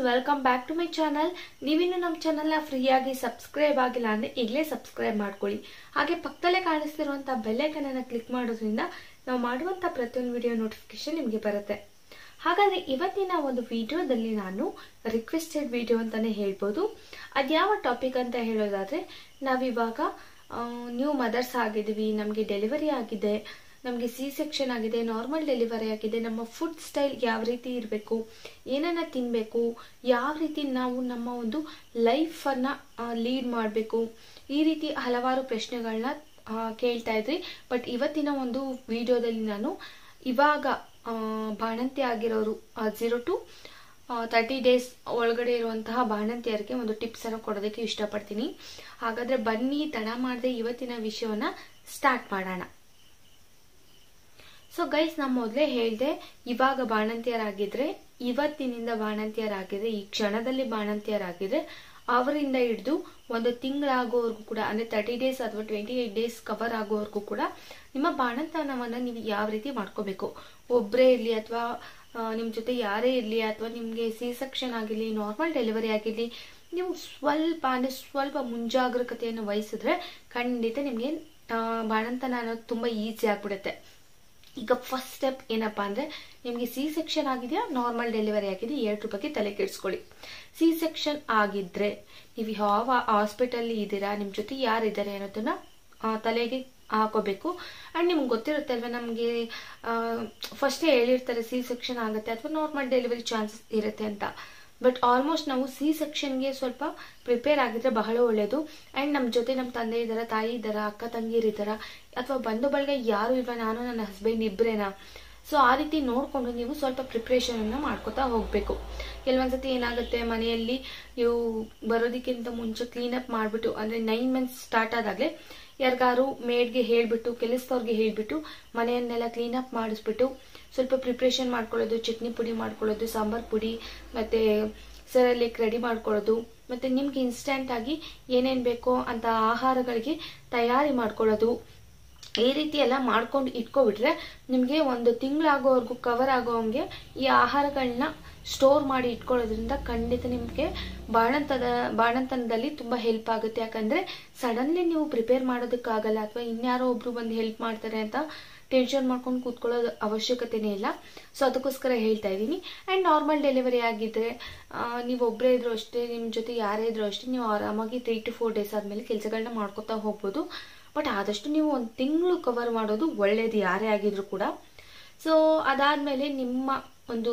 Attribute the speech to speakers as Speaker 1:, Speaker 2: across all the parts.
Speaker 1: welcome back to my channel ನೀವಿನ್ನು ನಮ್ಮ ಚಾನಲ್ನ ಫ್ರೀಯಾಗಿ ಸಬ್ಸ್ಕ್ರೈಬ್ ಆಗಿಲ್ಲ ಅಂದರೆ ಈಗಲೇ ಸಬ್ಸ್ಕ್ರೈಬ್ ಮಾಡ್ಕೊಳ್ಳಿ ಹಾಗೆ ಪಕ್ಕದಲ್ಲೇ ಕಾಣಿಸ್ತಿರುವಂಥ ಬೆಲ್ಲೈಕನನ್ನು ಕ್ಲಿಕ್ ಮಾಡೋದ್ರಿಂದ ನಾವು ಮಾಡುವಂಥ ಪ್ರತಿಯೊಂದು ವಿಡಿಯೋ ನೋಟಿಫಿಕೇಶನ್ ನಿಮಗೆ ಬರುತ್ತೆ ಹಾಗಾದರೆ ಇವತ್ತಿನ ಒಂದು ವಿಡಿಯೋದಲ್ಲಿ ನಾನು ರಿಕ್ವೆಸ್ಟೆಡ್ ವಿಡಿಯೋ ಅಂತಲೇ ಹೇಳ್ಬೋದು ಅದ್ಯಾವ ಟಾಪಿಕ್ ಅಂತ ಹೇಳೋದಾದರೆ ನಾವಿವಾಗ ನ್ಯೂ ಮದರ್ಸ್ ಆಗಿದ್ದೀವಿ ನಮಗೆ ಡೆಲಿವರಿ ಆಗಿದೆ ನಮಗೆ ಸಿ ಸೆಕ್ಷನ್ ಆಗಿದೆ ನಾರ್ಮಲ್ ಡೆಲಿವರಿ ಆಗಿದೆ ನಮ್ಮ ಫುಡ್ ಸ್ಟೈಲ್ ಯಾವ ರೀತಿ ಇರಬೇಕು ಏನನ್ನ ತಿನ್ನಬೇಕು ಯಾವ ರೀತಿ ನಾವು ನಮ್ಮ ಒಂದು ಲೈಫನ್ನು ಲೀಡ್ ಮಾಡಬೇಕು ಈ ರೀತಿ ಹಲವಾರು ಪ್ರಶ್ನೆಗಳನ್ನ ಕೇಳ್ತಾ ಇದ್ರಿ ಬಟ್ ಇವತ್ತಿನ ಒಂದು ವಿಡಿಯೋದಲ್ಲಿ ನಾನು ಇವಾಗ ಬಾಣಂತಿ ಆಗಿರೋರು ಝೀರೋ ಟು ತರ್ಟಿ ಡೇಸ್ ಒಳಗಡೆ ಇರುವಂತಹ ಬಾಣಂತಿಯರಿಗೆ ಒಂದು ಟಿಪ್ಸ್ ಅನ್ನು ಕೊಡೋದಕ್ಕೆ ಇಷ್ಟಪಡ್ತೀನಿ ಹಾಗಾದ್ರೆ ಬನ್ನಿ ತಡ ಮಾಡದೆ ಇವತ್ತಿನ ವಿಷಯವನ್ನ ಸ್ಟಾರ್ಟ್ ಮಾಡೋಣ ಸೊ ಗೈಸ್ ನಾ ಮೊದಲೇ ಹೇಳಿದೆ ಇವಾಗ ಬಾಣಂತಿಯರಾಗಿದ್ರೆ ಇವತ್ತಿನಿಂದ ಬಾಣಂತಿಯರಾಗಿದ್ರೆ ಈ ಕ್ಷಣದಲ್ಲಿ ಬಾಣಂತಿಯರಾಗಿದ್ರೆ ಅವರಿಂದ ಹಿಡಿದು ಒಂದು ತಿಂಗಳಾಗೋವರೆಗೂ ಕೂಡ ಅಂದ್ರೆ ತರ್ಟಿ ಡೇಸ್ ಅಥವಾ ಟ್ವೆಂಟಿ ಏಟ್ ಡೇಸ್ ಕವರ್ ಆಗೋವರೆಗೂ ಕೂಡ ನಿಮ್ಮ ಬಾಣಂತನವನ್ನ ನೀವು ಯಾವ ರೀತಿ ಮಾಡ್ಕೋಬೇಕು ಒಬ್ಬರೇ ಇರಲಿ ಅಥವಾ ನಿಮ್ಮ ಜೊತೆ ಯಾರೇ ಇರಲಿ ಅಥವಾ ನಿಮಗೆ ಸಿ ಸೆಕ್ಷನ್ ಆಗಿರಲಿ ನಾರ್ಮಲ್ ಡೆಲಿವರಿ ಆಗಿರಲಿ ನೀವು ಸ್ವಲ್ಪ ಅಂದ್ರೆ ಸ್ವಲ್ಪ ಮುಂಜಾಗ್ರತೆಯನ್ನು ವಹಿಸಿದ್ರೆ ಖಂಡಿತ ನಿಮಗೆ ಬಾಣಂತನ ಅನ್ನೋದು ತುಂಬಾ ಈಸಿ ಆಗ್ಬಿಡುತ್ತೆ ಈಗ ಫಸ್ಟ್ ಸ್ಟೆಪ್ ಏನಪ್ಪಾ ಅಂದ್ರೆ ನಿಮಗೆ ಸಿ ಸೆಕ್ಷನ್ ಆಗಿದೆಯಾ ನಾರ್ಮಲ್ ಡೆಲಿವರಿ ಆಗಿದೆ ಎರಡು ಬಗ್ಗೆ ತಲೆ ಕೆಡಿಸ್ಕೊಳ್ಳಿ ಸಿ ಸೆಕ್ಷನ್ ಆಗಿದ್ರೆ ನೀವು ಯಾವ ಹಾಸ್ಪಿಟಲ್ ಇದ್ದೀರಾ ನಿಮ್ ಜೊತೆ ಯಾರಿದ್ದಾರೆ ಅನ್ನೋದನ್ನ ತಲೆಗೆ ಹಾಕೋಬೇಕು ಅಂಡ್ ನಿಮ್ಗೆ ಗೊತ್ತಿರುತ್ತೆ ಅಲ್ವಾ ನಮಗೆ ಫಸ್ಟೇ ಹೇಳಿರ್ತಾರೆ ಸಿ ಸೆಕ್ಷನ್ ಆಗುತ್ತೆ ಅಥವಾ ನಾರ್ಮಲ್ ಡೆಲಿವರಿ ಚಾನ್ಸಸ್ ಇರುತ್ತೆ ಅಂತ ಬಟ್ ಆಲ್ಮೋಸ್ಟ್ ನಾವು ಸಿ ಸೆಕ್ಷನ್ಗೆ ಸ್ವಲ್ಪ ಪ್ರಿಪೇರ್ ಆಗಿದ್ರೆ ಬಹಳ ಒಳ್ಳೆಯದು ಆ್ಯಂಡ್ ನಮ್ಮ ಜೊತೆ ನಮ್ಮ ತಂದೆ ಇದ್ದಾರ ತಾಯಿ ಇದ್ದಾರ ಅಕ್ಕ ತಂಗಿರಿದ್ದಾರ ಅಥವಾ ಬಂಧು ಬಳಗ ಯಾರು ಇಲ್ವಾ ನಾನು ನನ್ನ ಹಸ್ಬೆಂಡ್ ಇಬ್ಬರೇನಾ ಸೊ ಆ ರೀತಿ ನೋಡಿಕೊಂಡು ನೀವು ಸ್ವಲ್ಪ ಪ್ರಿಪ್ರೇಷನ್ ಅನ್ನ ಮಾಡ್ಕೋತಾ ಹೋಗಬೇಕು ಕೆಲವೊಂದ್ಸತಿ ಏನಾಗುತ್ತೆ ಮನೆಯಲ್ಲಿ ನೀವು ಬರೋದಕ್ಕಿಂತ ಮುಂಚೆ ಕ್ಲೀನಪ್ ಮಾಡಿಬಿಟ್ಟು ಅಂದರೆ ನೈನ್ ಮಂತ್ಸ್ ಸ್ಟಾರ್ಟ್ ಆದಾಗಲೇ ಯಾರಿಗಾರು ಮೇಡ್ಗೆ ಹೇಳಿಬಿಟ್ಟು ಕೆಲಸದವ್ರಿಗೆ ಹೇಳಿಬಿಟ್ಟು ಮನೆಯನ್ನೆಲ್ಲ ಕ್ಲೀನಪ್ ಮಾಡಿಸ್ಬಿಟ್ಟು ಸ್ವಲ್ಪ ಪ್ರಿಪ್ರೇಷನ್ ಮಾಡ್ಕೊಳ್ಳೋದು ಚಟ್ನಿ ಪುಡಿ ಮಾಡ್ಕೊಳ್ಳೋದು ಸಾಂಬಾರ್ ಪುಡಿ ಮತ್ತು ಸರಲಿಕ್ ರೆಡಿ ಮಾಡ್ಕೊಳ್ಳೋದು ಮತ್ತು ನಿಮ್ಗೆ ಇನ್ಸ್ಟೆಂಟ್ ಆಗಿ ಏನೇನು ಬೇಕೋ ಅಂತ ಆಹಾರಗಳಿಗೆ ತಯಾರಿ ಮಾಡ್ಕೊಳ್ಳೋದು ಈ ರೀತಿ ಎಲ್ಲ ಮಾಡ್ಕೊಂಡು ಇಟ್ಕೊಬಿಟ್ರೆ ನಿಮಗೆ ಒಂದು ತಿಂಗಳಾಗೋವರೆಗೂ ಕವರ್ ಆಗೋವಂಗೆ ಈ ಆಹಾರಗಳನ್ನ ಸ್ಟೋರ್ ಮಾಡಿ ಇಟ್ಕೊಳ್ಳೋದ್ರಿಂದ ಖಂಡಿತ ನಿಮಗೆ ಬಾಣಂತದ ಬಾಣಂತನದಲ್ಲಿ ತುಂಬಾ ಹೆಲ್ಪ್ ಆಗುತ್ತೆ ಯಾಕಂದ್ರೆ ಸಡನ್ಲಿ ನೀವು ಪ್ರಿಪೇರ್ ಮಾಡೋದಕ್ಕಾಗಲ್ಲ ಅಥವಾ ಇನ್ಯಾರೋ ಒಬ್ರು ಬಂದು ಹೆಲ್ಪ್ ಮಾಡ್ತಾರೆ ಅಂತ ಟೆನ್ಷನ್ ಮಾಡ್ಕೊಂಡು ಕೂತ್ಕೊಳ್ಳೋದು ಅವಶ್ಯಕತೆನೇ ಇಲ್ಲ ಸೊ ಅದಕ್ಕೋಸ್ಕರ ಹೇಳ್ತಾ ಇದ್ದೀನಿ ಆ್ಯಂಡ್ ನಾರ್ಮಲ್ ಡೆಲಿವರಿ ಆಗಿದ್ರೆ ನೀವು ಒಬ್ಬರೇ ಇದ್ರು ಅಷ್ಟೇ ನಿಮ್ಮ ಜೊತೆ ಯಾರೇ ಇದ್ರು ಅಷ್ಟೇ ನೀವು ಆರಾಮಾಗಿ ತ್ರೀ ಟು ಫೋರ್ ಡೇಸ್ ಆದಮೇಲೆ ಕೆಲಸಗಳನ್ನ ಮಾಡ್ಕೋತಾ ಹೋಗ್ಬೋದು ಬಟ್ ಆದಷ್ಟು ನೀವು ಒಂದು ತಿಂಗಳು ಕವರ್ ಮಾಡೋದು ಒಳ್ಳೇದು ಯಾರೇ ಆಗಿದ್ರು ಕೂಡ ಸೊ ಅದಾದಮೇಲೆ ನಿಮ್ಮ ಒಂದು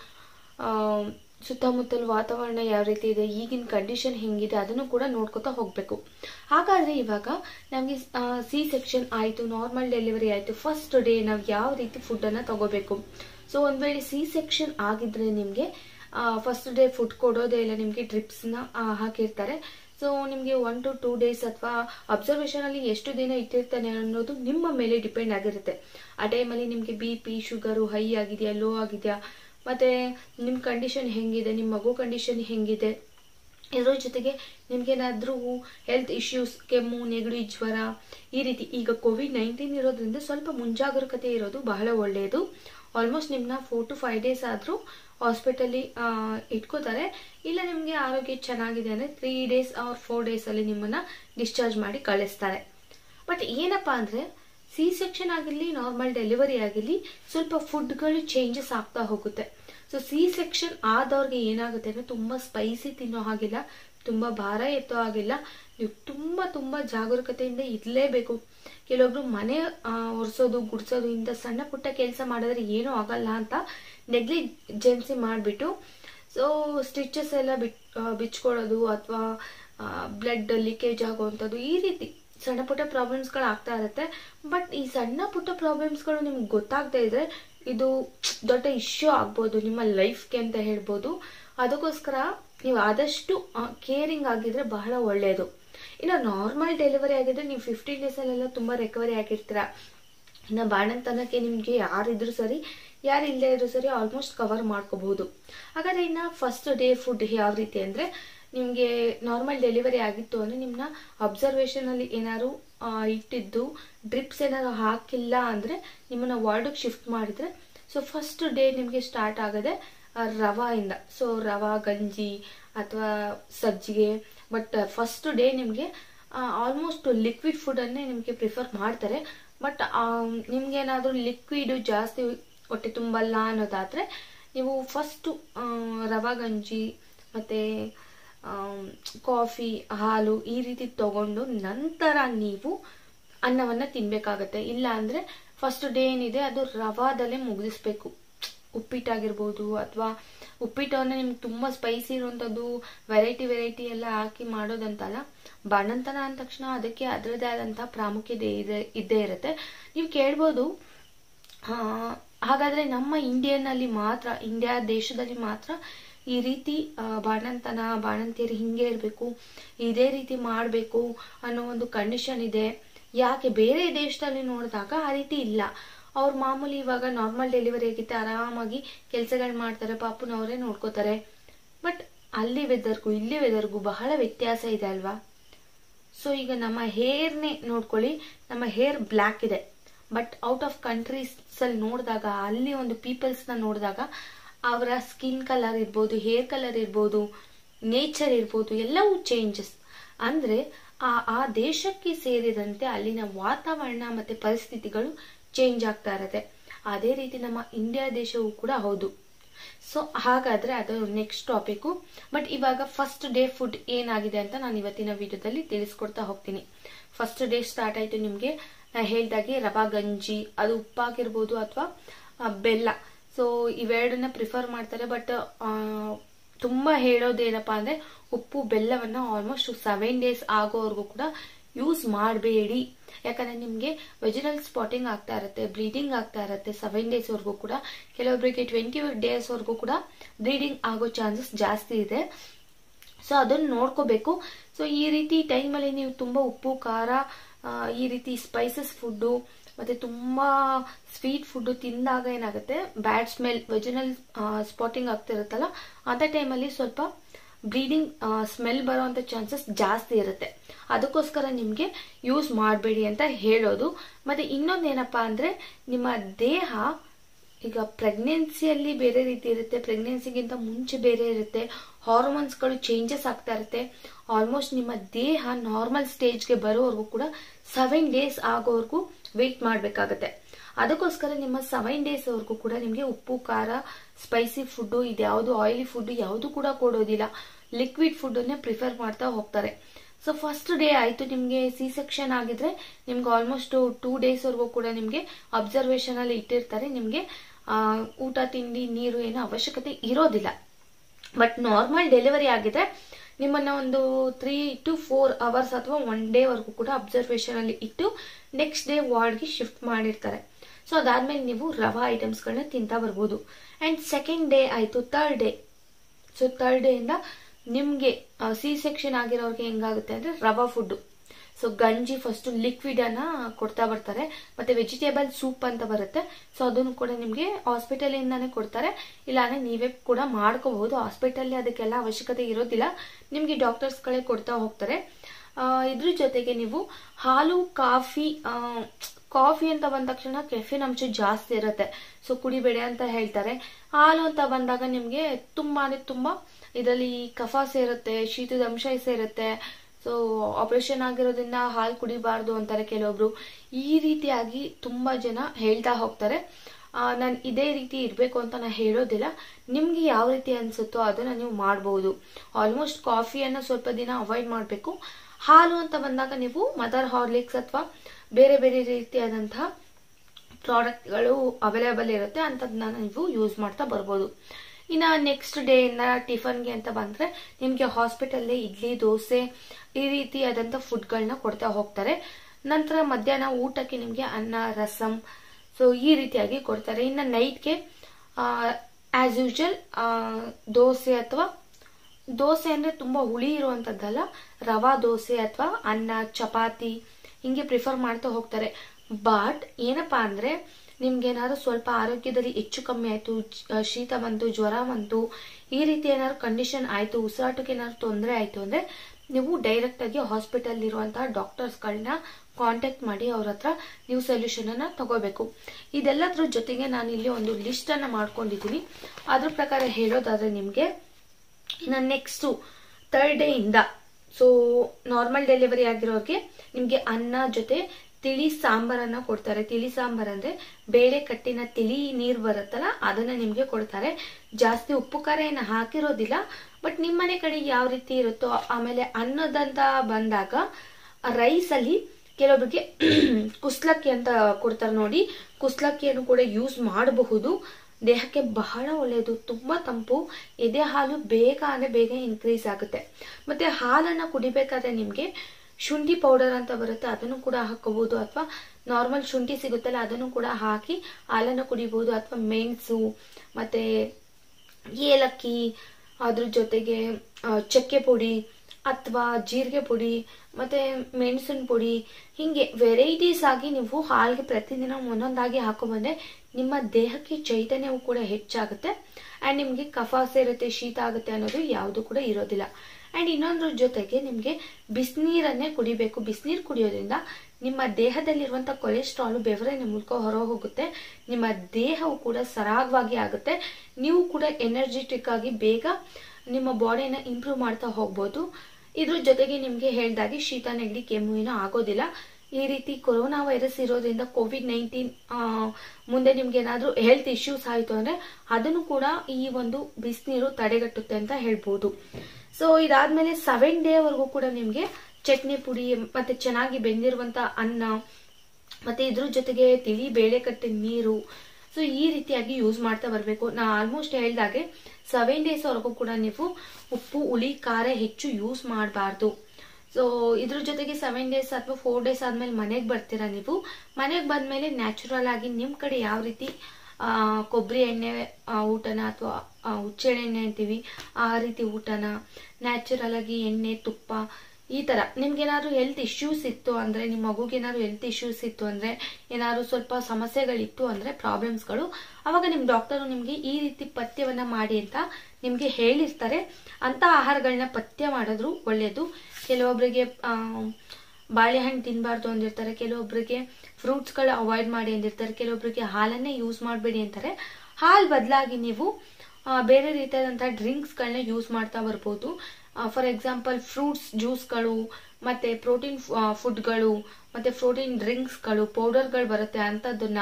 Speaker 1: ಸುತ್ತಮುತ್ತಲ ವಾತಾವರಣ ಯಾವ ರೀತಿ ಇದೆ ಈಗಿನ ಕಂಡೀಷನ್ ಹೆಂಗಿದೆ ಅದನ್ನು ಕೂಡ ನೋಡ್ಕೊತಾ ಹೋಗಬೇಕು ಹಾಗಾದರೆ ಇವಾಗ ನಮಗೆ ಸಿ ಸೆಕ್ಷನ್ ಆಯಿತು ನಾರ್ಮಲ್ ಡೆಲಿವರಿ ಆಯಿತು ಫಸ್ಟ್ ಡೇ ನಾವು ಯಾವ ರೀತಿ ಫುಡ್ಡನ್ನು ತಗೋಬೇಕು ಸೊ ಒಂದು ವೇಳೆ ಸಿ ಸೆಕ್ಷನ್ ಆಗಿದ್ರೆ ನಿಮಗೆ ಫಸ್ಟ್ ಡೇ ಫುಡ್ ಕೊಡೋದೇ ಇಲ್ಲ ನಿಮಗೆ ಡ್ರಿಪ್ಸ್ನ ಹಾಕಿರ್ತಾರೆ ಸೊ ನಿಮಗೆ ಒನ್ ಟು ಟೂ ಡೇಸ್ ಅಥವಾ ಅಬ್ಸರ್ವೇಷನ್ ಅಲ್ಲಿ ಎಷ್ಟು ದಿನ ಇಟ್ಟಿರ್ತಾನೆ ಅನ್ನೋದು ನಿಮ್ಮ ಮೇಲೆ ಡಿಪೆಂಡ್ ಆಗಿರುತ್ತೆ ಆ ಟೈಮಲ್ಲಿ ನಿಮಗೆ ಬಿ ಪಿ ಶುಗರು ಹೈ ಆಗಿದೆಯಾ ಲೋ ಆಗಿದೆಯಾ ಮತ್ತೆ ನಿಮ್ಮ ಕಂಡೀಷನ್ ಹೆಂಗಿದೆ ನಿಮ್ಮ ಮಗು ಕಂಡೀಷನ್ ಹೆಂಗಿದೆ ಇದ್ರ ಜೊತೆಗೆ ನಿಮ್ಗೇನಾದ್ರೂ ಹೆಲ್ತ್ ಇಶ್ಯೂಸ್ ಕೆಮ್ಮು ನೆಗಡಿ ಜ್ವರ ಈ ರೀತಿ ಈಗ ಕೋವಿಡ್ ನೈನ್ಟೀನ್ ಇರೋದ್ರಿಂದ ಸ್ವಲ್ಪ ಮುಂಜಾಗರೂಕತೆ ಇರೋದು ಬಹಳ ಒಳ್ಳೆಯದು ಆಲ್ಮೋಸ್ಟ್ ನಿಮ್ಮನ್ನ ಫೋರ್ ಟು ಫೈವ್ ಡೇಸ್ ಆದರೂ ಹಾಸ್ಪಿಟಲಿ ಇಟ್ಕೋತಾರೆ ಇಲ್ಲ ನಿಮಗೆ ಆರೋಗ್ಯ ಚೆನ್ನಾಗಿದೆ ಅಂದರೆ ತ್ರೀ ಡೇಸ್ ಆರ್ ಫೋರ್ ಡೇಸಲ್ಲಿ ನಿಮ್ಮನ್ನ ಡಿಸ್ಚಾರ್ಜ್ ಮಾಡಿ ಕಳಿಸ್ತಾರೆ ಬಟ್ ಏನಪ್ಪ ಅಂದರೆ ಸಿ ಸೆಕ್ಷನ್ ಆಗಿರಲಿ ನಾರ್ಮಲ್ ಡೆಲಿವರಿ ಆಗಿರಲಿ ಸ್ವಲ್ಪ ಫುಡ್ಗಳು ಚೇಂಜಸ್ ಆಗ್ತಾ ಹೋಗುತ್ತೆ ಸೊ ಸಿ ಸೆಕ್ಷನ್ ಆದವ್ರಿಗೆ ಏನಾಗುತ್ತೆ ಅಂದರೆ ತುಂಬ ಸ್ಪೈಸಿ ತಿನ್ನೋ ಹಾಗಿಲ್ಲ ತುಂಬ ಭಾರ ಎತ್ತೋ ಹಾಗಿಲ್ಲ ನೀವು ತುಂಬ ತುಂಬ ಜಾಗರೂಕತೆಯಿಂದ ಇರಲೇಬೇಕು ಕೆಲವೊಬ್ರು ಮನೆ ಒರೆಸೋದು ಗುಡ್ಸೋದು ಇಂಥ ಸಣ್ಣ ಪುಟ್ಟ ಕೆಲಸ ಮಾಡಿದ್ರೆ ಏನೂ ಆಗಲ್ಲ ಅಂತ ನೆಗ್ಲಿಜೆನ್ಸಿ ಮಾಡಿಬಿಟ್ಟು ಸೊ ಸ್ಟಿಚಸ್ ಎಲ್ಲ ಬಿಟ್ ಬಿಚ್ಕೊಳ್ಳೋದು ಅಥವಾ ಬ್ಲಡ್ ಲೀಕೇಜ್ ಆಗುವಂಥದ್ದು ಈ ರೀತಿ ಸಣ್ಣ ಪುಟ್ಟ ಪ್ರಾಬ್ಲಮ್ಸ್ಗಳು ಆಗ್ತಾ ಇರುತ್ತೆ ಬಟ್ ಈ ಸಣ್ಣ ಪುಟ್ಟ ಪ್ರಾಬ್ಲಮ್ಸ್ಗಳು ನಿಮ್ಗೆ ಗೊತ್ತಾಗದೇ ಇದ್ರೆ ಇದು ದೊಡ್ಡ ಇಶ್ಯೂ ಆಗ್ಬೋದು ನಿಮ್ಮ ಲೈಫ್ಗೆ ಅಂತ ಹೇಳ್ಬೋದು ಅದಕ್ಕೋಸ್ಕರ ನೀವು ಆದಷ್ಟು ಕೇರಿಂಗ್ ಆಗಿದ್ರೆ ಬಹಳ ಒಳ್ಳೆಯದು ಇನ್ನು ನಾರ್ಮಲ್ ಡೆಲಿವರಿ ಆಗಿದ್ರೆ ನೀವು ಫಿಫ್ಟೀನ್ ಡೇಸಲ್ಲೆಲ್ಲ ತುಂಬ ರಿಕವರಿ ಆಗಿರ್ತೀರ ಇನ್ನು ಬಾಣಂತನಕ್ಕೆ ನಿಮಗೆ ಯಾರಿದ್ರು ಸರಿ ಯಾರು ಇಲ್ಲದೆ ಇದ್ರು ಸರಿ ಆಲ್ಮೋಸ್ಟ್ ಕವರ್ ಮಾಡ್ಕೋಬಹುದು ಹಾಗಾದ್ರೆ ಇನ್ನು ಫಸ್ಟ್ ಡೇ ಫುಡ್ ಯಾವ ರೀತಿ ಅಂದರೆ ನಿಮಗೆ ನಾರ್ಮಲ್ ಡೆಲಿವರಿ ಆಗಿತ್ತು ಅಂದರೆ ನಿಮ್ಮನ್ನ ಅಬ್ಸರ್ವೇಷನಲ್ಲಿ ಏನಾದ್ರು ಇಟ್ಟಿದ್ದು ಡ್ರಿಪ್ಸ್ ಏನಾದ್ರು ಹಾಕಿಲ್ಲ ಅಂದರೆ ನಿಮ್ಮನ್ನ ವಾರ್ಡಿಗೆ ಶಿಫ್ಟ್ ಮಾಡಿದ್ರೆ ಸೊ ಫಸ್ಟ್ ಡೇ ನಿಮಗೆ ಸ್ಟಾರ್ಟ್ ಆಗದೆ ರವಾ ಇಂದ ಸೊ ರವಾ ಗಂಜಿ ಅಥವಾ ಸಜ್ಜಿಗೆ ಬಟ್ ಫಸ್ಟ್ ಡೇ ನಿಮಗೆ ಆಲ್ಮೋಸ್ಟ್ ಲಿಕ್ವಿಡ್ ಫುಡನ್ನೇ ನಿಮಗೆ ಪ್ರಿಫರ್ ಮಾಡ್ತಾರೆ ಬಟ್ ನಿಮ್ಗೇನಾದರೂ ಲಿಕ್ವಿಡ್ ಜಾಸ್ತಿ ಹೊಟ್ಟೆ ತುಂಬಲ್ಲ ಅನ್ನೋದಾದರೆ ನೀವು ಫಸ್ಟು ರವಾ ಗಂಜಿ ಮತ್ತು ಕಾಫಿ ಹಾಲು ಈ ರೀತಿ ತಗೊಂಡು ನಂತರ ನೀವು ಅನ್ನವನ್ನು ತಿನ್ಬೇಕಾಗತ್ತೆ ಇಲ್ಲ ಅಂದರೆ ಫಸ್ಟ್ ಡೇ ಏನಿದೆ ಅದು ರವಾದಲ್ಲೇ ಮುಗಿಸ್ಬೇಕು ಉಪ್ಪಿಟ್ಟಾಗಿರ್ಬೋದು ಅಥವಾ ಉಪ್ಪಿಟ್ಟನ್ನ ನಿಮ್ಗೆ ತುಂಬ ಸ್ಪೈಸಿ ಇರುವಂಥದ್ದು ವೆರೈಟಿ ವೆರೈಟಿ ಎಲ್ಲ ಹಾಕಿ ಮಾಡೋದಂತಲ್ಲ ಬಾಣಂತನ ಅಂದ ತಕ್ಷಣ ಅದಕ್ಕೆ ಅದರದೇ ಆದಂತಹ ಪ್ರಾಮುಖ್ಯತೆ ಇದೆ ಇದ್ದೇ ಇರುತ್ತೆ ನೀವು ಕೇಳ್ಬೋದು ಆ, ಹಾಗಾದ್ರೆ ನಮ್ಮ ಇಂಡಿಯನ್ನಲ್ಲಿ ಮಾತ್ರ ಇಂಡಿಯಾ ದೇಶದಲ್ಲಿ ಮಾತ್ರ ಈ ರೀತಿ ಆ, ಬಾಣಂತನ ಬಾಣಂತಿಯರು ಹಿಂಗೆ ಇರಬೇಕು ಇದೇ ರೀತಿ ಮಾಡಬೇಕು ಅನ್ನೋ ಒಂದು ಕಂಡೀಷನ್ ಇದೆ ಯಾಕೆ ಬೇರೆ ದೇಶದಲ್ಲಿ ನೋಡಿದಾಗ ಆ ರೀತಿ ಇಲ್ಲ ಅವ್ರು ಮಾಮೂಲಿ ಇವಾಗ ನಾರ್ಮಲ್ ಡೆಲಿವರಿ ಆಗಿತ್ತೆ ಆರಾಮಾಗಿ ಕೆಲಸಗಳು ಮಾಡ್ತಾರೆ ಪಾಪುನವರೇ ನೋಡ್ಕೋತಾರೆ ಬಟ್ ಅಲ್ಲಿ ವೆದರ್ಗೂ ಇಲ್ಲಿ ವೆದರ್ಗೂ ಬಹಳ ವ್ಯತ್ಯಾಸ ಇದೆ ಅಲ್ವಾ ಸೊ ಈಗ ನಮ್ಮ ಹೇರ್ನೇ ನೋಡ್ಕೊಳ್ಳಿ ನಮ್ಮ ಹೇರ್ ಬ್ಲ್ಯಾಕ್ ಇದೆ ಬಟ್ ಔಟ್ ಆಫ್ ಕಂಟ್ರೀಸ್ ಅಲ್ಲಿ ನೋಡಿದಾಗ ಅಲ್ಲಿ ಒಂದು ಪೀಪಲ್ಸ್ನ ನೋಡಿದಾಗ ಅವರ ಸ್ಕಿನ್ ಕಲರ್ ಇರ್ಬೋದು ಹೇರ್ ಕಲರ್ ಇರ್ಬೋದು ನೇಚರ್ ಇರ್ಬೋದು ಎಲ್ಲವೂ ಚೇಂಜಸ್ ಅಂದ್ರೆ ಆ ಆ ದೇಶಕ್ಕೆ ಸೇರಿದಂತೆ ಅಲ್ಲಿನ ವಾತಾವರಣ ಮತ್ತೆ ಪರಿಸ್ಥಿತಿಗಳು ಚೇಂಜ್ ಆಗ್ತಾ ಇರತ್ತೆ ಅದೇ ರೀತಿ ನಮ್ಮ ಇಂಡಿಯಾ ದೇಶವೂ ಕೂಡ ಹೌದು ಸೊ ಹಾಗಾದ್ರೆ ಅದು ನೆಕ್ಸ್ಟ್ ಟಾಪಿಕ್ ಬಟ್ ಇವಾಗ ಫಸ್ಟ್ ಡೇ ಫುಡ್ ಏನಾಗಿದೆ ಅಂತ ನಾನು ಇವತ್ತಿನ ವಿಡಿಯೋದಲ್ಲಿ ತಿಳಿಸ್ಕೊಡ್ತಾ ಹೋಗ್ತೀನಿ ಫಸ್ಟ್ ಡೇ ಸ್ಟಾರ್ಟ್ ಆಯ್ತು ನಿಮ್ಗೆ ನಾ ಹೇಳ್ದಾಗೆ ರವಾ ಗಂಜಿ ಅದು ಉಪ್ಪಾಗಿರ್ಬೋದು ಅಥವಾ ಬೆಲ್ಲ ಸೊ ಇವೆರಡನ್ನ ಪ್ರಿಫರ್ ಮಾಡ್ತಾರೆ ಬಟ್ ತುಂಬಾ ಹೇಳೋದೇನಪ್ಪಾ ಅಂದ್ರೆ ಉಪ್ಪು ಬೆಲ್ಲವನ್ನ ಆಲ್ಮೋಸ್ಟ್ ಸೆವೆನ್ ಡೇಸ್ ಆಗೋವರೆಗೂ ಕೂಡ ಯೂಸ್ ಮಾಡಬೇಡಿ ಯಾಕಂದ್ರೆ ನಿಮ್ಗೆ ವೆಜಿನಲ್ ಸ್ಪಾಟಿಂಗ್ ಆಗ್ತಾ ಇರುತ್ತೆ ಬ್ಲೀಡಿಂಗ್ ಆಗ್ತಾ ಇರುತ್ತೆ ಸೆವೆನ್ ಡೇಸ್ ವರ್ಗೂ ಕೂಡ ಕೆಲವೊಬ್ಬರಿಗೆ ಟ್ವೆಂಟಿ ಡೇಸ್ ವರ್ಗೂ ಕೂಡ ಬ್ಲೀಡಿಂಗ್ ಆಗೋ ಚಾನ್ಸಸ್ ಜಾಸ್ತಿ ಇದೆ ಸೊ ಅದನ್ನ ನೋಡ್ಕೋಬೇಕು ಸೊ ಈ ರೀತಿ ಟೈಮಲ್ಲಿ ನೀವು ತುಂಬಾ ಉಪ್ಪು ಖಾರ ಆ, ಈ ರೀತಿ ಸ್ಪೈಸಸ್ ಫುಡ್ಡು ಮತ್ತೆ ತುಂಬಾ ಸ್ವೀಟ್ ಫುಡ್ ತಿಂದಾಗ ಏನಾಗುತ್ತೆ ಬ್ಯಾಡ್ ಸ್ಮೆಲ್ ವೆಜಿನಲ್ ಸ್ಪಾಟಿಂಗ್ ಆಗ್ತಿರುತ್ತಲ್ಲ ಅಂತ ಟೈಮಲ್ಲಿ ಸ್ವಲ್ಪ ಬ್ಲೀಡಿಂಗ್ ಸ್ಮೆಲ್ ಬರುವಂತ ಚಾನ್ಸಸ್ ಜಾಸ್ತಿ ಇರುತ್ತೆ ಅದಕ್ಕೋಸ್ಕರ ನಿಮ್ಗೆ ಯೂಸ್ ಮಾಡಬೇಡಿ ಅಂತ ಹೇಳೋದು ಮತ್ತೆ ಇನ್ನೊಂದೇನಪ್ಪಾ ಅಂದ್ರೆ ನಿಮ್ಮ ದೇಹ ಈಗ ಪ್ರೆಗ್ನೆನ್ಸಿಯಲ್ಲಿ ಬೇರೆ ರೀತಿ ಇರುತ್ತೆ ಪ್ರೆಗ್ನೆನ್ಸಿಗಿಂತ ಮುಂಚೆ ಬೇರೆ ಇರುತ್ತೆ ಹಾರ್ಮೋನ್ಸ್ಗಳು ಚೇಂಜಸ್ ಆಗ್ತಾ ಇರುತ್ತೆ ಆಲ್ಮೋಸ್ಟ್ ನಿಮ್ಮ ದೇಹ ನಾರ್ಮಲ್ ಸ್ಟೇಜ್ಗೆ ಬರೋವರೆಗೂ ಕೂಡ ಸೆವೆನ್ ಡೇಸ್ ಆಗೋವರೆಗೂ ವೇಟ್ ಮಾಡಬೇಕಾಗತ್ತೆ ಅದಕ್ಕೋಸ್ಕರ ನಿಮ್ಮ ಸೆವೆನ್ ಡೇಸ್ ವರೆಗೂ ಕೂಡ ನಿಮಗೆ ಉಪ್ಪು ಖಾರ ಸ್ಪೈಸಿ ಫುಡ್ ಇದ್ಯಾವುದು ಆಯಿಲಿ ಫುಡ್ ಯಾವುದು ಕೂಡ ಕೊಡೋದಿಲ್ಲ ಲಿಕ್ವಿಡ್ ಫುಡ್ಡನ್ನೇ ಪ್ರಿಫರ್ ಮಾಡ್ತಾ ಹೋಗ್ತಾರೆ ಸೊ ಫಸ್ಟ್ ಡೇ ಆಯ್ತು ನಿಮಗೆ ಸಿ ಸೆಕ್ಷನ್ ಆಗಿದ್ರೆ ನಿಮ್ಗೆ ಆಲ್ಮೋಸ್ಟ್ ಟೂ ಡೇಸ್ ವರೆಗೂ ಕೂಡ ನಿಮ್ಗೆ ಅಬ್ಸರ್ವೇಷನ್ ಅಲ್ಲಿ ಇಟ್ಟಿರ್ತಾರೆ ನಿಮ್ಗೆ ಆ, ಊಟ ತಿಂಡಿ ನೀರು ಏನೋ ಅವಶ್ಯಕತೆ ಇರೋದಿಲ್ಲ ಬಟ್ ನಾರ್ಮಲ್ ಡೆಲಿವರಿ ಆಗಿದ್ರೆ ನಿಮ್ಮನ್ನ ಒಂದು ತ್ರೀ ಟು ಫೋರ್ ಅವರ್ಸ್ ಅಥವಾ ಒನ್ ಡೇ ವರೆಗೂ ಕೂಡ ಅಬ್ಸರ್ವೇಷನ್ ಅಲ್ಲಿ ಇಟ್ಟು ನೆಕ್ಸ್ಟ್ ಡೇ ವಾರ್ಡ್ಗೆ ಶಿಫ್ಟ್ ಮಾಡಿರ್ತಾರೆ ಸೊ ಅದಾದ್ಮೇಲೆ ನೀವು ರವಾ ಐಟಮ್ಸ್ಗಳನ್ನ ತಿಂತಾ ಬರ್ಬೋದು ಅಂಡ್ ಸೆಕೆಂಡ್ ಡೇ ಆಯ್ತು third day so third day ಇಂದ ನಿಮ್ಗೆ ಸಿ ಸೆಕ್ಷನ್ ಆಗಿರೋರ್ಗೆ ಹೆಂಗಾಗುತ್ತೆ ಅಂದ್ರೆ ರವಾ ಫುಡ್ ಸೊ ಗಂಜಿ ಫಸ್ಟ್ ಲಿಕ್ವಿಡ್ ಅನ್ನ ಕೊಡ್ತಾ ಬರ್ತಾರೆ ಮತ್ತೆ ವೆಜಿಟೇಬಲ್ ಸೂಪ್ ಅಂತ ಬರುತ್ತೆ ಸೊ ಅದನ್ನು ಕೂಡ ನಿಮ್ಗೆ ಹಾಸ್ಪಿಟಲ್ ಇಂದಾನೆ ಕೊಡ್ತಾರೆ ಇಲ್ಲಾಂದ್ರೆ ನೀವೇ ಕೂಡ ಮಾಡ್ಕೋಬಹುದು ಹಾಸ್ಪಿಟಲ್ ಅದಕ್ಕೆಲ್ಲ ಅವಶ್ಯಕತೆ ಇರೋದಿಲ್ಲ ನಿಮ್ಗೆ ಡಾಕ್ಟರ್ಸ್ ಗಳೇ ಕೊಡ್ತಾ ಹೋಗ್ತಾರೆ ಆ, ಇದ್ರ ಜೊತೆಗೆ ನೀವು ಹಾಲು ಕಾಫಿ ಆ, ಕಾಫಿ ಅಂತ ಬಂದ ತಕ್ಷಣ ಕೆಫಿನ್ ಅಂಶ ಜಾಸ್ತಿ ಇರುತ್ತೆ ಸೊ ಕುಡಿಬೇಡಿ ಅಂತ ಹೇಳ್ತಾರೆ ಹಾಲು ಅಂತ ಬಂದಾಗ ನಿಮ್ಗೆ ತುಂಬಾ ಅಂದ್ರೆ ತುಂಬಾ ಇದರಲ್ಲಿ ಕಫ ಸೇರುತ್ತೆ ಶೀತದ ಅಂಶ ಸೇರುತ್ತೆ ಸೊ ಆಪರೇಷನ್ ಆಗಿರೋದ್ರಿಂದ ಹಾಲು ಕುಡಿಬಾರ್ದು ಅಂತಾರೆ ಕೆಲವೊಬ್ರು ಈ ರೀತಿಯಾಗಿ ತುಂಬಾ ಜನ ಹೇಳ್ತಾ ಹೋಗ್ತಾರೆ ನಾನು ಇದೇ ರೀತಿ ಇರಬೇಕು ಅಂತ ನಾನು ಹೇಳೋದಿಲ್ಲ ನಿಮ್ಗೆ ಯಾವ ರೀತಿ ಅನ್ಸುತ್ತೋ ಅದನ್ನ ನೀವು ಮಾಡಬಹುದು ಆಲ್ಮೋಸ್ಟ್ ಕಾಫಿಯನ್ನು ಸ್ವಲ್ಪ ದಿನ ಅವಾಯ್ಡ್ ಮಾಡಬೇಕು ಹಾಲು ಅಂತ ಬಂದಾಗ ನೀವು ಮದರ್ ಹಾರ್ಲಿಕ್ಸ್ ಅಥವಾ ಬೇರೆ ಬೇರೆ ರೀತಿಯಾದಂತಹ ಪ್ರಾಡಕ್ಟ್ಗಳು ಅವೈಲೇಬಲ್ ಇರುತ್ತೆ ಅಂಥದ್ದನ್ನ ನೀವು ಯೂಸ್ ಮಾಡ್ತಾ ಬರ್ಬೋದು ಇನ್ನು ನೆಕ್ಸ್ಟ್ ಡೇ ಇಂದ ಟಿಫನ್ಗೆ ಅಂತ ಬಂದ್ರೆ ನಿಮಗೆ ಹಾಸ್ಪಿಟಲ್ಲೇ ಇಡ್ಲಿ ದೋಸೆ ಈ ರೀತಿಯಾದಂಥ ಫುಡ್ಗಳನ್ನ ಕೊಡ್ತಾ ಹೋಗ್ತಾರೆ ನಂತರ ಮಧ್ಯಾಹ್ನ ಊಟಕ್ಕೆ ನಿಮಗೆ ಅನ್ನ ರಸಂ ಸೊ ಈ ರೀತಿಯಾಗಿ ಕೊಡ್ತಾರೆ ಇನ್ನು ನೈಟ್ಗೆ ಆಸ್ ಯೂಶಲ್ ದೋಸೆ ಅಥವಾ ದೋಸೆ ಅಂದ್ರೆ ತುಂಬಾ ಹುಳಿ ಇರುವಂತದ್ದಲ್ಲ ರವಾ ದೋಸೆ ಅಥವಾ ಅನ್ನ ಚಪಾತಿ ಹಿಂಗೆ ಪ್ರಿಫರ್ ಮಾಡ್ತಾ ಹೋಗ್ತಾರೆ ಬಟ್ ಏನಪ್ಪಾ ಅಂದ್ರೆ ನಿಮ್ಗೆ ಏನಾದ್ರು ಸ್ವಲ್ಪ ಆರೋಗ್ಯದಲ್ಲಿ ಹೆಚ್ಚು ಕಮ್ಮಿ ಆಯ್ತು ಜ- ಶೀತ ಬಂತು ಜ್ವರ ಬಂತು ಈ ರೀತಿ ಏನಾದ್ರು ಕಂಡೀಷನ್ ಆಯ್ತು ಉಸಿರಾಟಕ್ಕೆ ಏನಾದ್ರು ತೊಂದರೆ ಆಯ್ತು ಅಂದ್ರೆ ನೀವು ಡೈರೆಕ್ಟ್ ಆಗಿ ಹಾಸ್ಪಿಟಲ್ ಇರುವಂತಹ ಡಾಕ್ಟರ್ಸ್ಗಳನ್ನ ಕಾಂಟ್ಯಾಕ್ಟ್ ಮಾಡಿ ಅವ್ರ ಹತ್ರ ನೀವು ಸೊಲ್ಯೂಷನ್ ಅನ್ನ ತಗೋಬೇಕು ಇದೆಲ್ಲದ್ರ ಜೊತೆಗೆ ನಾನು ಇಲ್ಲಿ ಒಂದು ಲಿಸ್ಟ್ ಅನ್ನ ಮಾಡ್ಕೊಂಡಿದ್ದೀನಿ ಅದ್ರ ಪ್ರಕಾರ ಹೇಳೋದಾದ್ರೆ ನಿಮ್ಗೆ ಇನ್ನು ನೆಕ್ಸ್ಟ್ ಥರ್ಡ್ ಡೇ ಇಂದ ಸೊ ನಾರ್ಮಲ್ ಡೆಲಿವರಿ ಆಗಿರೋರಿಗೆ ನಿಮ್ಗೆ ಅನ್ನ ಜೊತೆ ತಿಳಿ ಸಾಂಬಾರನ್ನ ಕೊಡ್ತಾರೆ ತಿಳಿ ಸಾಂಬಾರ್ ಅಂದ್ರೆ ಬೇಳೆ ಕಟ್ಟಿನ ತಿಳಿ ನೀರ್ ಬರುತ್ತಲ್ಲ ಅದನ್ನ ನಿಮ್ಗೆ ಕೊಡ್ತಾರೆ ಜಾಸ್ತಿ ಉಪ್ಪು ಖಾರ ಏನು ಹಾಕಿರೋದಿಲ್ಲ ಬಟ್ ನಿಮ್ಮನೆ ಕಡೆ ಯಾವ ರೀತಿ ಇರುತ್ತೋ ಆಮೇಲೆ ಅನ್ನದಂತ ಬಂದಾಗ ರೈಸ್ ಅಲ್ಲಿ ಕೆಲವೊಬ್ಬರಿಗೆ ಕುಸ್ಲಕ್ಕಿ ಅಂತ ಕೊಡ್ತಾರೆ ನೋಡಿ ಕುಸ್ಲಕ್ಕಿಯನ್ನು ಕೂಡ ಯೂಸ್ ಮಾಡಬಹುದು ದೇಹಕ್ಕೆ ಬಹಳ ಒಳ್ಳೆಯದು ತುಂಬಾ ತಂಪು ಎದೆ ಹಾಲು ಬೇಗ ಅಂದ್ರೆ ಬೇಗ ಇನ್ಕ್ರೀಸ್ ಆಗುತ್ತೆ ಮತ್ತೆ ಹಾಲನ್ನ ಕುಡಿಬೇಕಾದ್ರೆ ನಿಮ್ಗೆ ಶುಂಠಿ ಪೌಡರ್ ಅಂತ ಬರುತ್ತೆ ಅದನ್ನು ಕೂಡ ಹಾಕೋಬಹುದು ಅಥವಾ ನಾರ್ಮಲ್ ಶುಂಠಿ ಸಿಗುತ್ತಲ್ಲ ಅದನ್ನು ಕೂಡ ಹಾಕಿ ಹಾಲನ್ನು ಕುಡಿಬಹುದು ಅಥವಾ ಮೆಣಸು ಮತ್ತೆ ಏಲಕ್ಕಿ ಅದ್ರ ಜೊತೆಗೆ ಆ, ಚಕ್ಕೆ ಪುಡಿ ಅಥವಾ ಜೀರಿಗೆ ಪುಡಿ ಮತ್ತೆ ಮೆಣಸಿನ ಪುಡಿ ಹಿಂಗೆ ವೆರೈಟೀಸ್ ಆಗಿ ನೀವು ಹಾಲ್ಗೆ ಪ್ರತಿದಿನ ಒಂದೊಂದಾಗಿ ಹಾಕೊಂಡ್ಬಂದ್ರೆ ನಿಮ್ಮ ದೇಹಕ್ಕೆ ಚೈತನ್ಯವು ಕೂಡ ಹೆಚ್ಚಾಗುತ್ತೆ ಅಂಡ್ ನಿಮ್ಗೆ ಕಫ ಸೇರುತ್ತೆ ಶೀತ ಆಗುತ್ತೆ ಅನ್ನೋದು ಯಾವುದು ಕೂಡ ಇರೋದಿಲ್ಲ ಅಂಡ್ ಇನ್ನೊಂದ್ರ ಜೊತೆಗೆ ನಿಮ್ಗೆ ಬಿಸಿನೀರನ್ನೇ ಕುಡಿಬೇಕು ಬಿಸಿನೀರು ಕುಡಿಯೋದ್ರಿಂದ ನಿಮ್ಮ ದೇಹದಲ್ಲಿರುವಂತ ಕೊಲೆಸ್ಟ್ರಾಲ್ ಬೆವರಿನ ಮೂಲಕ ಹೊರ ಹೋಗುತ್ತೆ ನಿಮ್ಮ ದೇಹವು ಕೂಡ ಸರಾಗವಾಗಿ ಆಗುತ್ತೆ ನೀವು ಕೂಡ ಎನರ್ಜೆಟಿಕ್ ಆಗಿ ಬೇಗ ನಿಮ್ಮ ಬಾಡಿನ ಇಂಪ್ರೂವ್ ಮಾಡ್ತಾ ಹೋಗ್ಬೋದು ಇದ್ರ ಜೊತೆಗೆ ನಿಮ್ಗೆ ಹೇಳ್ದಾಗೆ ಶೀತ ನೆಗಡಿ ಕೆಮ್ಮು ಏನೋ ಆಗೋದಿಲ್ಲ ಈ ರೀತಿ ಕೊರೋನಾ ವೈರಸ್ ಇರೋದ್ರಿಂದ ಕೋವಿಡ್ ನೈನ್ಟೀನ್ ಮುಂದೆ ನಿಮ್ಗೆ ಏನಾದ್ರೂ ಹೆಲ್ತ್ ಇಶ್ಯೂಸ್ ಆಯ್ತು ಅಂದ್ರೆ ಅದನ್ನು ಕೂಡ ಈ ಒಂದು ಬಿಸಿನೀರು ತಡೆಗಟ್ಟುತ್ತೆ ಅಂತ ಹೇಳ್ಬೋದು ಸೊ ಇದಾದ್ಮೇಲೆ ಸೆವೆನ್ ಡೇ ವರೆಗೂ ಕೂಡ ನಿಮ್ಗೆ ಚಟ್ನಿ ಪುಡಿ ಮತ್ತೆ ಚೆನ್ನಾಗಿ ಬೆಂದಿರುವಂತ ಅನ್ನ ಮತ್ತೆ ಇದ್ರ ಜೊತೆಗೆ ತಿಳಿ ಬೇಳೆ ಕಟ್ಟಿನ ನೀರು ಸೊ ಈ ರೀತಿಯಾಗಿ ಯೂಸ್ ಮಾಡ್ತಾ ಬರಬೇಕು ನಾ ಆಲ್ಮೋಸ್ಟ್ ಹೇಳ್ದಾಗೆ ಸೆವೆನ್ ಡೇಸ್ ವರೆಗೂ ಕೂಡ ನೀವು ಉಪ್ಪು ಹುಳಿ ಖಾರ ಹೆಚ್ಚು ಯೂಸ್ ಮಾಡಬಾರ್ದು ಸೊ ಇದ್ರ ಜೊತೆಗೆ ಸೆವೆನ್ ಡೇಸ್ ಅಥವಾ ಫೋರ್ ಡೇಸ್ ಆದ್ಮೇಲೆ ಮನೆಗೆ ಬರ್ತೀರಾ ನೀವು ಮನೆಗೆ ಬಂದ್ಮೇಲೆ ನ್ಯಾಚುರಲ್ ಆಗಿ ನಿಮ್ ಕಡೆ ಯಾವ ರೀತಿ ಆ, ಕೊಬ್ಬರಿ ಎಣ್ಣೆ ಆ, ಊಟನ ಅಥವಾ ಹುಚ್ಚೆಣ್ಣೆ ಎಣ್ಣೆ ಅಂತೀವಿ ಆ ರೀತಿ ಊಟನ ನ್ಯಾಚುರಲ್ ಆಗಿ ಎಣ್ಣೆ ತುಪ್ಪ ಈ ತರ ನಿಮ್ಗೇನಾದ್ರು ಹೆಲ್ತ್ ಇಶ್ಯೂಸ್ ಇತ್ತು ಅಂದ್ರೆ ನಿಮ್ಮ ಮಗುಗೆ ಏನಾದ್ರು ಹೆಲ್ತ್ ಇಶ್ಯೂಸ್ ಇತ್ತು ಅಂದ್ರೆ ಏನಾದ್ರು ಸ್ವಲ್ಪ ಸಮಸ್ಯೆಗಳಿತ್ತು ಅಂದ್ರೆ ಪ್ರಾಬ್ಲಮ್ಸ್ಗಳು ಅವಾಗ ನಿಮ್ ಡಾಕ್ಟರ್ ನಿಮ್ಗೆ ಈ ರೀತಿ ಪಥ್ಯವನ್ನ ಮಾಡಿ ಅಂತ ನಿಮ್ಗೆ ಹೇಳಿರ್ತಾರೆ ಅಂತ ಆಹಾರಗಳನ್ನ ಪಥ್ಯ ಮಾಡಿದ್ರು ಒಳ್ಳೇದು ಕೆಲವೊಬ್ಬರಿಗೆ ಬಾಳೆಹಣ್ಣು ತಿನ್ನಬಾರ್ದು ಅಂದಿರ್ತಾರೆ ಕೆಲವೊಬ್ಬರಿಗೆ ಫ್ರೂಟ್ಸ್ಗಳು ಅವಾಯ್ಡ್ ಮಾಡಿ ಅಂದಿರ್ತಾರೆ ಕೆಲವೊಬ್ಬರಿಗೆ ಹಾಲನ್ನೇ ಯೂಸ್ ಮಾಡಬೇಡಿ ಅಂತಾರೆ ಹಾಲ್ ಬದಲಾಗಿ ನೀವು ಆ, ಬೇರೆ ರೀತಿಯಾದಂತಹ ಡ್ರಿಂಕ್ಸ್ಗಳನ್ನ ಯೂಸ್ ಮಾಡ್ತಾ ಬರ್ಬೋದು ಫಾರ್ ಎಕ್ಸಾಂಪಲ್ ಫ್ರೂಟ್ಸ್ ಜ್ಯೂಸ್ಗಳು ಮತ್ತೆ ಪ್ರೋಟೀನ್ ಫುಡ್ಗಳು ಮತ್ತೆ ಪ್ರೋಟೀನ್ ಡ್ರಿಂಕ್ಸ್ಗಳು ಪೌಡರ್ಗಳು ಬರುತ್ತೆ ಅಂಥದ್ದನ್ನ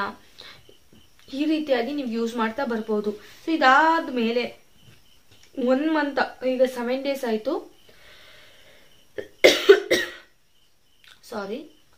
Speaker 1: ಈ ರೀತಿಯಾಗಿ ನೀವು ಯೂಸ್ ಮಾಡ್ತಾ ಬರ್ಬೋದು ಸೊ ಇದಾದ್ಮೇಲೆ ಒನ್ ಮಂತ್ ಈಗ ಸೆವೆನ್ ಡೇಸ್ ಆಯ್ತು ಸಾರಿ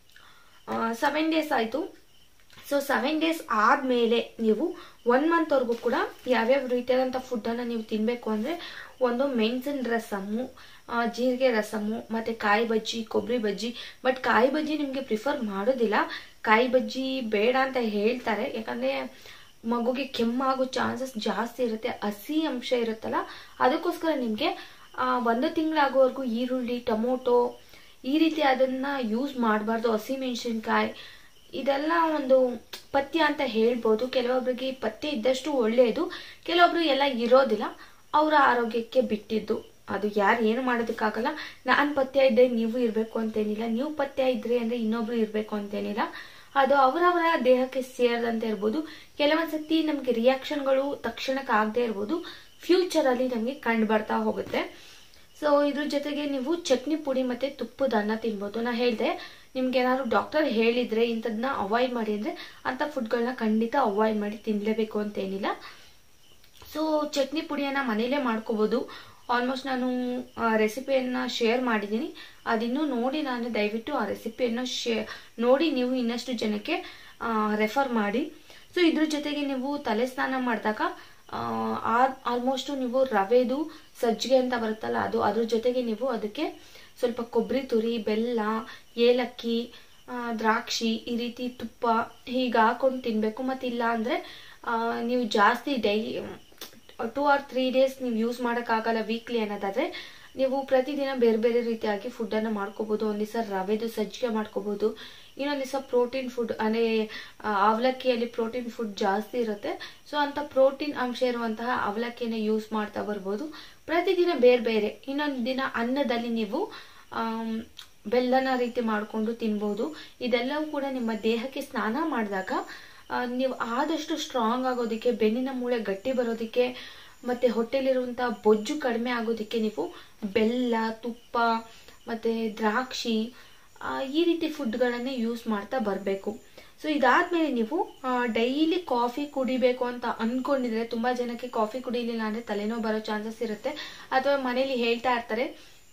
Speaker 1: ಸೆವೆನ್ ಡೇಸ್ ಆಯ್ತು ಸೊ ಸೆವೆನ್ ಡೇಸ್ ಆದ್ಮೇಲೆ ನೀವು ಒನ್ ಮಂತ್ವರೆಗೂ ಕೂಡ ಯಾವ್ಯಾವ ರೀತಿಯಾದಂಥ ಫುಡ್ಡನ್ನು ನೀವು ತಿನ್ನಬೇಕು ಅಂದರೆ ಒಂದು ಮೆಣಸಿನ ರಸಮ್ಮು ಆ, ಜೀರಿಗೆ ರಸಮ್ಮು ಮತ್ತೆ ಕಾಯಿ ಬಜ್ಜಿ ಕೊಬ್ಬರಿ ಬಜ್ಜಿ ಬಟ್ ಕಾಯಿ ಬಜ್ಜಿ ನಿಮಗೆ ಪ್ರಿಫರ್ ಮಾಡೋದಿಲ್ಲ ಕಾಯಿ ಬಜ್ಜಿ ಬೇಡ ಅಂತ ಹೇಳ್ತಾರೆ ಯಾಕಂದ್ರೆ ಮಗುಗೆ ಕೆಮ್ಮಾಗೋ ಚಾನ್ಸಸ್ ಜಾಸ್ತಿ ಇರುತ್ತೆ ಹಸಿ ಅಂಶ ಇರುತ್ತಲ್ಲ ಅದಕ್ಕೋಸ್ಕರ ನಿಮಗೆ ಒಂದು ತಿಂಗಳಾಗೋವರೆಗೂ ಈರುಳ್ಳಿ ಟೊಮೊಟೊ ಈ ರೀತಿ ಅದನ್ನ ಯೂಸ್ ಮಾಡಬಾರ್ದು ಹಸಿ ಮೆಣಸಿನ್ಕಾಯಿ ಇದೆಲ್ಲ ಒಂದು ಪಥ್ಯ ಅಂತ ಹೇಳ್ಬೋದು ಕೆಲವೊಬ್ಬರಿಗೆ ಈ ಪಥ್ಯ ಇದ್ದಷ್ಟು ಒಳ್ಳೆಯದು ಕೆಲವೊಬ್ರು ಎಲ್ಲ ಇರೋದಿಲ್ಲ ಅವರ ಆರೋಗ್ಯಕ್ಕೆ ಬಿಟ್ಟಿದ್ದು ಅದು ಯಾರು ಏನು ಮಾಡೋದಕ್ಕಾಗಲ್ಲ ನಾನು ಪಥ್ಯ ಇದ್ದೆ ನೀವು ಇರಬೇಕು ಅಂತೇನಿಲ್ಲ ನೀವು ಪಥ್ಯ ಇದ್ರಿ ಅಂದ್ರೆ ಇನ್ನೊಬ್ರು ಇರಬೇಕು ಅಂತೇನಿಲ್ಲ ಅದು ಅವರವರ ದೇಹಕ್ಕೆ ಸೇರದಂತೆ ಇರ್ಬೋದು ಕೆಲವೊಂದ್ಸತಿ ನಮಗೆ ರಿಯಾಕ್ಷನ್ಗಳು ತಕ್ಷಣಕ್ಕೆ ಆಗದೆ ಇರ್ಬೋದು ಫ್ಯೂಚರ್ ಅಲ್ಲಿ ನಮಗೆ ಕಂಡು ಬರ್ತಾ ಹೋಗುತ್ತೆ ಸೊ ಇದ್ರ ಜೊತೆಗೆ ನೀವು ಚಟ್ನಿ ಪುಡಿ ಮತ್ತೆ ತುಪ್ಪದ ಅನ್ನ ತಿನ್ಬೋದು ನಾ ಹೇಳ್ದೆ ನಿಮ್ಗೆ ಏನಾದ್ರು ಡಾಕ್ಟರ್ ಹೇಳಿದ್ರೆ ಇಂಥದನ್ನ ಅವಾಯ್ಡ್ ಮಾಡಿ ಅಂದ್ರೆ ಅಂತ ಫುಡ್ಗಳನ್ನ ಖಂಡಿತ ಅವಾಯ್ಡ್ ಮಾಡಿ ತಿನ್ಲೇಬೇಕು ಅಂತ ಏನಿಲ್ಲ ಸೊ ಚಟ್ನಿ ಪುಡಿಯನ್ನ ಮನೇಲೇ ಮಾಡ್ಕೋಬಹುದು ಆಲ್ಮೋಸ್ಟ್ ನಾನು ರೆಸಿಪಿಯನ್ನ ಶೇರ್ ಮಾಡಿದ್ದೀನಿ ಅದಿನ್ನೂ ನೋಡಿ ನಾನು ದಯವಿಟ್ಟು ಆ ರೆಸಿಪಿಯನ್ನು ಶೇ ನೋಡಿ ನೀವು ಇನ್ನಷ್ಟು ಜನಕ್ಕೆ ರೆಫರ್ ಮಾಡಿ ಸೊ ಇದ್ರ ಜೊತೆಗೆ ನೀವು ತಲೆ ಸ್ನಾನ ಮಾಡಿದಾಗ ಆಲ್ಮೋಸ್ಟ್ ನೀವು ರವೆದು ಸಜ್ಜಿಗೆ ಅಂತ ಬರುತ್ತಲ್ಲ ಅದು ಅದ್ರ ಜೊತೆಗೆ ನೀವು ಅದಕ್ಕೆ ಸ್ವಲ್ಪ ಕೊಬ್ಬರಿ ತುರಿ ಬೆಲ್ಲ ಏಲಕ್ಕಿ ಆ, ದ್ರಾಕ್ಷಿ ಈ ರೀತಿ ತುಪ್ಪ ಹೀಗೆ ಹಾಕೊಂಡು ತಿನ್ಬೇಕು ಮತ್ತಿಲ್ಲ ಅಂದ್ರೆ ಆ, ನೀವು ಜಾಸ್ತಿ daily two or three days ನೀವು ಯೂಸ್ ಮಾಡೋಕ್ಕಾಗಲ್ಲ ವೀಕ್ಲಿ ಅನ್ನೋದಾದ್ರೆ ನೀವು ಪ್ರತಿದಿನ ಬೇರೆ ಬೇರೆ ರೀತಿಯಾಗಿ ಫುಡ್ಡನ್ನು ಮಾಡ್ಕೋಬಹುದು ಒಂದ್ ದಿವಸ ರವೆದು ಸಜ್ಜಿಗೆ ಮಾಡ್ಕೋಬಹುದು ಇನ್ನೊಂದ್ ದಿವಸ ಪ್ರೋಟೀನ್ ಫುಡ್ ಅಂದ್ರೆ ಆ, ಅವಲಕ್ಕಿಯಲ್ಲಿ ಪ್ರೋಟೀನ್ ಫುಡ್ ಜಾಸ್ತಿ ಇರುತ್ತೆ ಸೊ ಅಂತ ಪ್ರೋಟೀನ್ ಅಂಶ ಇರುವಂತಹ ಅವಲಕ್ಕಿನ ಯೂಸ್ ಮಾಡ್ತಾ ಬರ್ಬೋದು ಪ್ರತಿದಿನ ಬೇರೆ ಬೇರೆ ಇನ್ನೊಂದು ದಿನ ಅನ್ನದಲ್ಲಿ ನೀವು ಆಮ್, ಬೆಲ್ಲನ ರೀತಿ ಮಾಡಿಕೊಂಡು ತಿನ್ಬೋದು ಇದೆಲ್ಲವೂ ಕೂಡ ನಿಮ್ಮ ದೇಹಕ್ಕೆ ಸ್ನಾನ ಮಾಡಿದಾಗ ಆ, ನೀವು ಆದಷ್ಟು ಸ್ಟ್ರಾಂಗ್ ಆಗೋದಕ್ಕೆ ಬೆನ್ನಿನ ಮೂಳೆ ಗಟ್ಟಿ ಬರೋದಕ್ಕೆ ಮತ್ತೆ ಹೊಟ್ಟೆಲಿರುವಂಥ ಬೊಜ್ಜು ಕಡಿಮೆ ಆಗೋದಕ್ಕೆ ನೀವು ಬೆಲ್ಲ ತುಪ್ಪ ಮತ್ತೆ ದ್ರಾಕ್ಷಿ ಆ, ಈ ರೀತಿ ಫುಡ್ಗಳನ್ನೇ ಯೂಸ್ ಮಾಡ್ತಾ ಬರಬೇಕು ಸೊ ಇದಾದ್ಮೇಲೆ ನೀವು ಡೈಲಿ ಕಾಫಿ ಕುಡಿಬೇಕು ಅಂತ ಅನ್ಕೊಂಡಿದ್ರೆ ತುಂಬಾ ಜನಕ್ಕೆ ಕಾಫಿ ಕುಡಿಲಿಲ್ಲ ಅಂದ್ರೆ ತಲೆನೋವು ಬರೋ ಚಾನ್ಸಸ್ ಇರುತ್ತೆ ಅಥವಾ ಮನೇಲಿ ಹೇಳ್ತಾ ಇರ್ತಾರೆ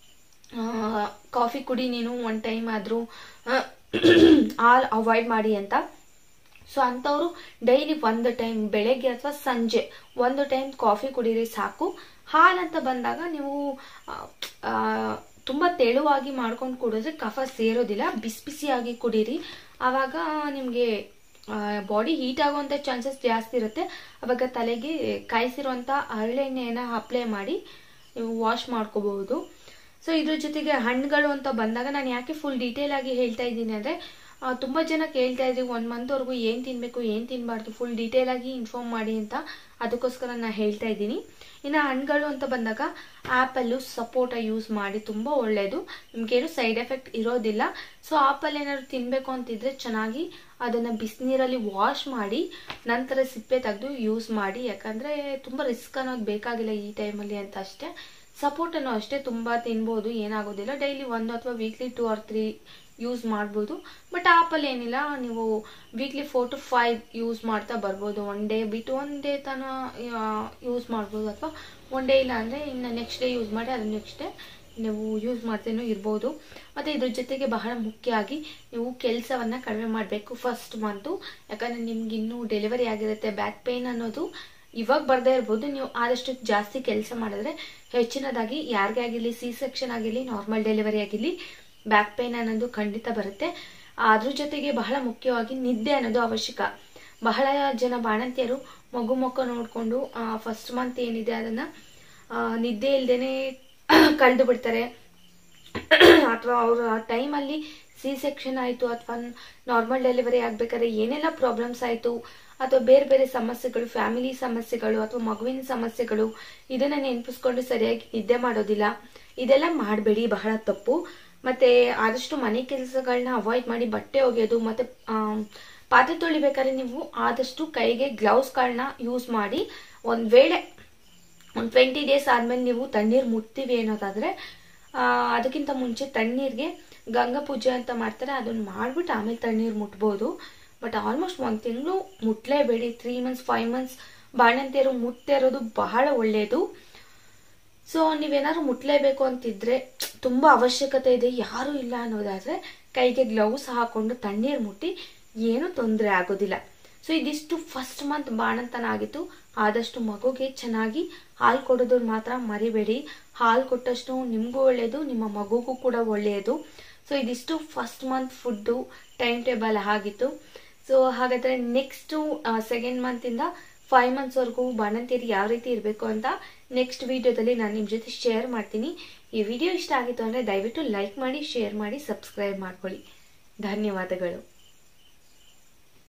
Speaker 1: ಕಾಫಿ ಕುಡಿ ನೀನು ಒನ್ ಟೈಮ್ ಆದರೂ ಹಾಲ್ ಅವಾಯ್ಡ್ ಮಾಡಿ ಅಂತ ಸೊ ಅಂಥವ್ರು ಡೈಲಿ ಒಂದು ಟೈಮ್ ಬೆಳಗ್ಗೆ ಅಥವಾ ಸಂಜೆ ಒಂದು ಟೈಮ್ ಕಾಫಿ ಕುಡೀರಿ ಸಾಕು ಹಾಲು ಅಂತ ಬಂದಾಗ ನೀವು ಆ, ಆ, ತುಂಬ ತೆಳುವಾಗಿ ಮಾಡ್ಕೊಂಡು ಕುಡಿದ್ರೆ ಕಫ ಸೇರೋದಿಲ್ಲ ಬಿಸಿ ಬಿಸಿಯಾಗಿ ಕುಡೀರಿ ಆವಾಗ ನಿಮಗೆ ಬಾಡಿ ಹೀಟ್ ಆಗುವಂಥ ಚಾನ್ಸಸ್ ಜಾಸ್ತಿ ಇರುತ್ತೆ ಆವಾಗ ತಲೆಗೆ ಕಾಯಿಸಿರುವಂಥ ಹರಳೆಣ್ಣೆಯನ್ನು ಅಪ್ಲೈ ಮಾಡಿ ನೀವು ವಾಶ್ ಮಾಡ್ಕೋಬಹುದು ಸೊ ಇದ್ರ ಜೊತೆಗೆ ಹಣ್ಣುಗಳು ಅಂತ ಬಂದಾಗ ನಾನು ಯಾಕೆ ಫುಲ್ ಡೀಟೇಲ್ ಆಗಿ ಹೇಳ್ತಾ ಇದ್ದೀನಿ ಅಂದರೆ ತುಂಬ ಜನ ಕೇಳ್ತಾ ಇದ್ರಿ ಒನ್ ಮಂತ್ವರೆಗೂ ಏನು ತಿನ್ನಬೇಕು ಏನು ತಿನ್ನಬಾರ್ದು ಫುಲ್ ಡೀಟೇಲ್ ಆಗಿ ಇನ್ಫಾರ್ಮ್ ಮಾಡಿ ಅಂತ ಅದಕ್ಕೋಸ್ಕರ ನಾನು ಹೇಳ್ತಾ ಇದ್ದೀನಿ ಇನ್ನು ಹಣ್ಣುಗಳು ಅಂತ ಬಂದಾಗ ಆ್ಯಪಲ್ಲು ಸಪೋಟ ಯೂಸ್ ಮಾಡಿ ತುಂಬ ಒಳ್ಳೆಯದು ನಿಮಗೇನು ಸೈಡ್ ಎಫೆಕ್ಟ್ ಇರೋದಿಲ್ಲ ಸೊ ಆಪಲ್ ಏನಾದ್ರು ತಿನ್ನಬೇಕು ಅಂತಿದ್ರೆ ಚೆನ್ನಾಗಿ ಅದನ್ನು ಬಿಸಿನೀರಲ್ಲಿ ವಾಶ್ ಮಾಡಿ ನಂತರ ಸಿಪ್ಪೆ ತೆಗೆದು ಯೂಸ್ ಮಾಡಿ ಯಾಕಂದರೆ ತುಂಬ ರಿಸ್ಕ್ ಅನ್ನೋದು ಬೇಕಾಗಿಲ್ಲ ಈ ಟೈಮಲ್ಲಿ ಅಂತ ಅಷ್ಟೇ ಸಪೋರ್ಟನ್ನು ಅಷ್ಟೇ ತುಂಬ ತಿನ್ಬೋದು ಏನಾಗೋದಿಲ್ಲ ಡೈಲಿ ಒಂದು ಅಥವಾ weekly two or three use ಮಾಡ್ಬೋದು ಬಟ್ ಆಪಲ್ ಏನಿಲ್ಲ ನೀವು weekly four to five use ಮಾಡ್ತಾ ಬರ್ಬೋದು ಒನ್ ಡೇ ಬಿಟ್ಟು ಒನ್ ಡೇ ತನ ಯೂಸ್ ಮಾಡ್ಬೋದು ಅಥವಾ ಒನ್ ಡೇ ಇಲ್ಲ ಅಂದರೆ ಇನ್ನು ನೆಕ್ಸ್ಟ್ ಡೇ ಯೂಸ್ ಮಾಡಿ ಅದನ್ನ ನೆಕ್ಸ್ಟ್ ಡೇ ನೀವು ಯೂಸ್ ಮಾಡ್ತೇನೂ ಇರ್ಬೋದು ಮತ್ತು ಇದ್ರ ಜೊತೆಗೆ ಬಹಳ ಮುಖ್ಯವಾಗಿ ನೀವು ಕೆಲಸವನ್ನು ಕಡಿಮೆ ಮಾಡಬೇಕು ಫಸ್ಟ್ ಮಂತು ಯಾಕಂದರೆ ನಿಮ್ಗೆ ಇನ್ನೂ ಡೆಲಿವರಿ ಆಗಿರುತ್ತೆ ಬ್ಯಾಕ್ ಪೇನ್ ಅನ್ನೋದು ಇವಾಗ ಬರ್ದೇ ಇರ್ಬೋದು ನೀವು ಆದಷ್ಟು ಜಾಸ್ತಿ ಕೆಲಸ ಮಾಡಿದ್ರೆ ಹೆಚ್ಚಿನದಾಗಿ ಯಾರಿಗೇ ಆಗಿರಲಿ ಸಿ ಸೆಕ್ಷನ್ ಆಗಿರಲಿ ನಾರ್ಮಲ್ ಡೆಲಿವರಿ ಆಗಿರಲಿ ಬ್ಯಾಕ್ ಪೇನ್ ಅನ್ನೋದು ಖಂಡಿತ ಬರುತ್ತೆ ಅದ್ರ ಜೊತೆಗೆ ಬಹಳ ಮುಖ್ಯವಾಗಿ ನಿದ್ದೆ ಅನ್ನೋದು ಅವಶ್ಯಕ ಬಹಳ ಜನ ಬಾಣಂತಿಯರು ಮಗು ಮಕ್ಕ ನೋಡಿಕೊಂಡು ಫಸ್ಟ್ ಮಂತ್ ಏನಿದೆ ಅದನ್ನು ನಿದ್ದೆ ಇಲ್ದೇನೆ ಕಳೆದು ಬಿಡ್ತಾರೆ ಅಥವಾ ಅವರ ಟೈಮಲ್ಲಿ ಸಿ ಸೆಕ್ಷನ್ ಆಯಿತು ಅಥವಾ ನಾರ್ಮಲ್ ಡೆಲಿವರಿ ಆಗ್ಬೇಕಾದ್ರೆ ಏನೆಲ್ಲ ಪ್ರಾಬ್ಲಮ್ಸ್ ಆಯಿತು ಅಥವಾ ಬೇರೆ ಬೇರೆ ಸಮಸ್ಯೆಗಳು ಫ್ಯಾಮಿಲಿ ಸಮಸ್ಯೆಗಳು ಅಥವಾ ಮಗುವಿನ ಸಮಸ್ಯೆಗಳು ಇದನ್ನ ನೆನಪಿಸ್ಕೊಂಡು ಸರಿಯಾಗಿ ನಿದ್ದೆ ಮಾಡೋದಿಲ್ಲ ಇದೆಲ್ಲ ಮಾಡಬೇಡಿ ಬಹಳ ತಪ್ಪು ಮತ್ತೆ ಆದಷ್ಟು ಮನೆ ಕೆಲಸಗಳನ್ನ ಅವಾಯ್ಡ್ ಮಾಡಿ ಬಟ್ಟೆ ಒಗೆಯೋದು ಮತ್ತೆ ಆಮ್, ಪಾತ್ರೆ ತೊಳಿಬೇಕಾದ್ರೆ ನೀವು ಆದಷ್ಟು ಕೈಗೆ ಗ್ಲೌಸ್ಗಳನ್ನ ಯೂಸ್ ಮಾಡಿ ಒಂದ್ ವೇಳೆ ಒಂದು ಟ್ವೆಂಟಿ ಡೇಸ್ ಆದ್ಮೇಲೆ ನೀವು ತಣ್ಣೀರು ಮುಟ್ತೀವಿ ಅನ್ನೋದಾದ್ರೆ ಆ, ಅದಕ್ಕಿಂತ ಮುಂಚೆ ತಣ್ಣೀರಿಗೆ ಗಂಗಾ ಪೂಜೆ ಅಂತ ಮಾಡ್ತಾರೆ ಅದನ್ನ ಮಾಡ್ಬಿಟ್ಟು ಆಮೇಲೆ ತಣ್ಣೀರು ಮುಟ್ಬೋದು ಬಟ್ ಆಲ್ಮೋಸ್ಟ್ ಒಂದು ತಿಂಗಳು ಮುಟ್ಲೇಬೇಡಿ ತ್ರೀ ಮಂತ್ಸ್ ಫೈವ್ ಮಂತ್ಸ್ ಬಾಣಂತಿಯರು ಮುಟ್ತಾ ಇರೋದು ಬಹಳ ಒಳ್ಳೆಯದು ಸೊ ನೀವೇನಾದ್ರು ಮುಟ್ಲೇಬೇಕು ಅಂತಿದ್ರೆ ತುಂಬಾ ಅವಶ್ಯಕತೆ ಇದೆ ಯಾರು ಇಲ್ಲ ಅನ್ನೋದಾದ್ರೆ ಕೈಗೆ ಗ್ಲೌಸ್ ಹಾಕೊಂಡು ತಣ್ಣೀರು ಮುಟ್ಟಿ ಏನು ತೊಂದರೆ ಆಗೋದಿಲ್ಲ ಸೊ ಇದಿಷ್ಟು ಫಸ್ಟ್ ಮಂತ್ ಬಾಣಂತನ ಆಗಿತ್ತು ಆದಷ್ಟು ಮಗುಗೆ ಚೆನ್ನಾಗಿ ಹಾಲು ಕೊಡೋದನ್ನ ಮಾತ್ರ ಮರಿಬೇಡಿ ಹಾಲು ಕೊಟ್ಟಷ್ಟು ನಿಮಗೂ ಒಳ್ಳೆಯದು ನಿಮ್ಮ ಮಗುಗೂ ಕೂಡ ಒಳ್ಳೆಯದು ಸೊ ಇದಿಷ್ಟು first month food time table ಆಗಿತ್ತು ಸೊ ಹಾಗಾದ್ರೆ ನೆಕ್ಸ್ಟು ಸೆಕೆಂಡ್ ಮಂತಿಂದ ಫೈವ್ ಮಂತ್ಸ್ವರೆಗೂ ಬಾಣಂತಿಯರು ಯಾವ ರೀತಿ ಇರಬೇಕು ಅಂತ ನೆಕ್ಸ್ಟ್ ವಿಡಿಯೋದಲ್ಲಿ ನಾನು ನಿಮ್ಮ ಜೊತೆ ಶೇರ್ ಮಾಡ್ತೀನಿ ಈ ವಿಡಿಯೋ ಇಷ್ಟ ಆಗಿತ್ತು ಅಂದರೆ ದಯವಿಟ್ಟು ಲೈಕ್ ಮಾಡಿ ಶೇರ್ ಮಾಡಿ ಸಬ್ಸ್ಕ್ರೈಬ್ ಮಾಡ್ಕೊಳ್ಳಿ ಧನ್ಯವಾದಗಳು